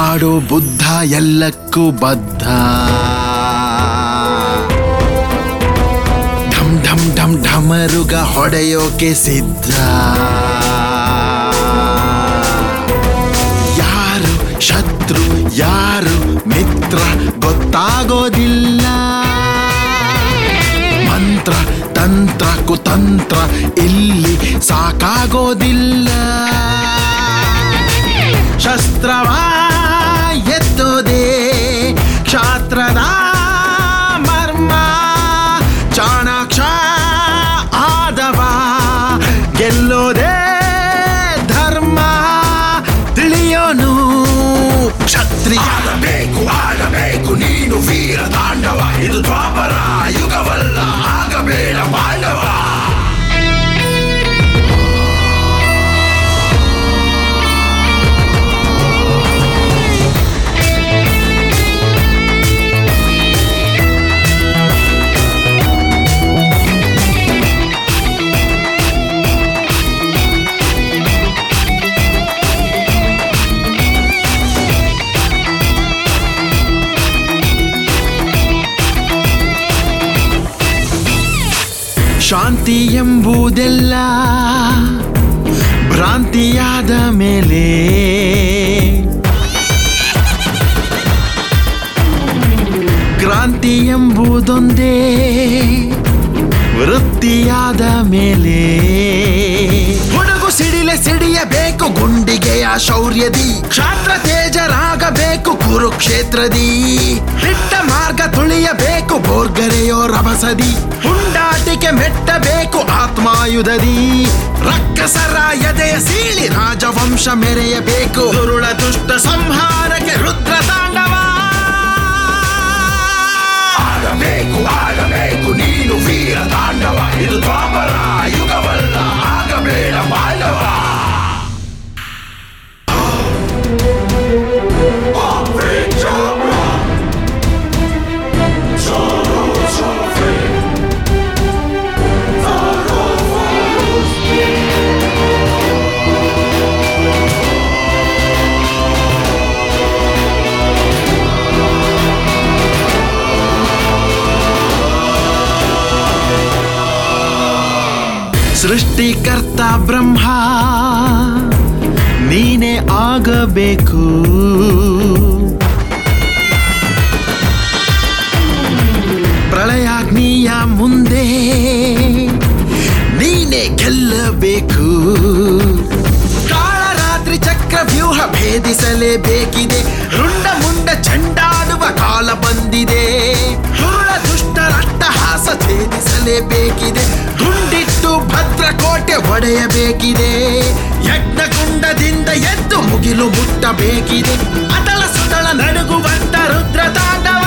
ಮಾಡೋ ಬುದ್ಧ ಎಲ್ಲಕ್ಕೂ ಬದ್ಧ ಢಮ್ ಢಮ್ ಢಮ್ ಢಮರುಗ ಹೊಡೆಯೋಕೆ ಸಿದ್ಧ ಯಾರು ಶತ್ರು ಯಾರು ಮಿತ್ರ ಗೊತ್ತಾಗೋದಿಲ್ಲ ಮಂತ್ರ ತಂತ್ರ ಕುತಂತ್ರ ಇಲ್ಲಿ ಸಾಕಾಗೋದಿಲ್ಲ ಶಸ್ತ್ರವ ಎತ್ತೋದೇ ಕ್ಷಾತ್ರದ ಮರ್ಮ ಚಾಣಾಕ್ಷ ಆದವ ಗೆಲ್ಲೋದೇ ಧರ್ಮ ತಿಳಿಯೋನು ಕ್ಷತ್ರಿಯ ಆಡಬೇಕು ಆಡಬೇಕು ನೀನು ವೀರ ತಾಂಡವ ಇದು ದ್ವಾಪರ ಯುಗವಲ್ಲ ಆಗಬೇಡ ಪಾಂಡವ ಶಾಂತಿ ಎಂಬುದೆಲ್ಲ ಭ್ರಾಂತಿಯಾದ ಮೇಲೆ ಕ್ರಾಂತಿ ಎಂಬುದೊಂದೇ ವೃತ್ತಿಯಾದ ಮೇಲೆ ಹುಡುಗು ಸಿಡಿಲೆ ಸಿಡಿಯಬೇಕು ಗುಂಡಿಗೆಯ ಶೌರ್ಯದಿ ಕ್ಷಾತ್ರ ತೇಜರಾಗಬೇಕು ಕುರುಕ್ಷೇತ್ರದಿ ಹಿಟ್ಟ ಮಾರ್ಗ ತುಳಿಯಬೇಕು ಬೋರ್ಗರೆಯೋ ರಭಸದಿ ಹುಂಡಾಟಿಕೆ ಮೆಟ್ಟಬೇಕು ಆತ್ಮಾಯುಧದಿ ರಕ್ಕಸರ ಎದೆಯ ಸೀಳಿ ರಾಜವಂಶ ಮೆರೆಯಬೇಕು ದುರುಳ ದುಷ್ಟ ಸಂಹಾರಕ್ಕೆ ರುದ್ರ ತಾಂಡವ ಆಡಬೇಕು ಆಡಬೇಕು ನೀನು ವೀರ ತಾಂಡವ ಇದು ದ್ವಾಪರ ಯುಗವಲ್ಲ ಆಗಬೇಡ ಪಾಂಡವ ಸೃಷ್ಟಿಕರ್ತ ಬ್ರಹ್ಮ ನೀನೇ ಆಗಬೇಕು ಪ್ರಳಯಾಗ್ನಿಯ ಮುಂದೆ ನೀನೇ ಗೆಲ್ಲಬೇಕು ಕಾಳರಾತ್ರಿ ಚಕ್ರ ವ್ಯೂಹ ಭೇದಿಸಲೇಬೇಕಿದೆ ರುಂಡ ಮುಂಡ ಚಂಡಾಡುವ ಕಾಲ ಬಂದಿದೆ ಹುರುಳ ದುಷ್ಟರ ಅಟ್ಟಹಾಸ ಛೇದಿಸಲೇಬೇಕಿದೆ ಗುಂಡಿಟ್ಟು ಭದ್ರಕೋಟೆ ಒಡೆಯಬೇಕಿದೆ ಯಜ್ಞಕುಂಡದಿಂದ ಎದ್ದು ಮುಗಿಲು ಮುಟ್ಟಬೇಕಿದೆ ಅತಳ ಸುತಳ ನಡುಗುವಂತ ರುದ್ರ ತಾಂಡವ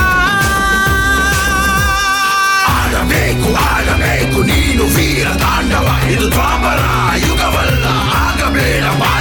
ಆಡಬೇಕು ಆಡಬೇಕು ನೀನು ವೀರ ತಾಂಡವ ಇದು ದ್ವಾಪರ ಯುಗವಲ್ಲ ಆಗಬೇಡ ಪಾಂಡವ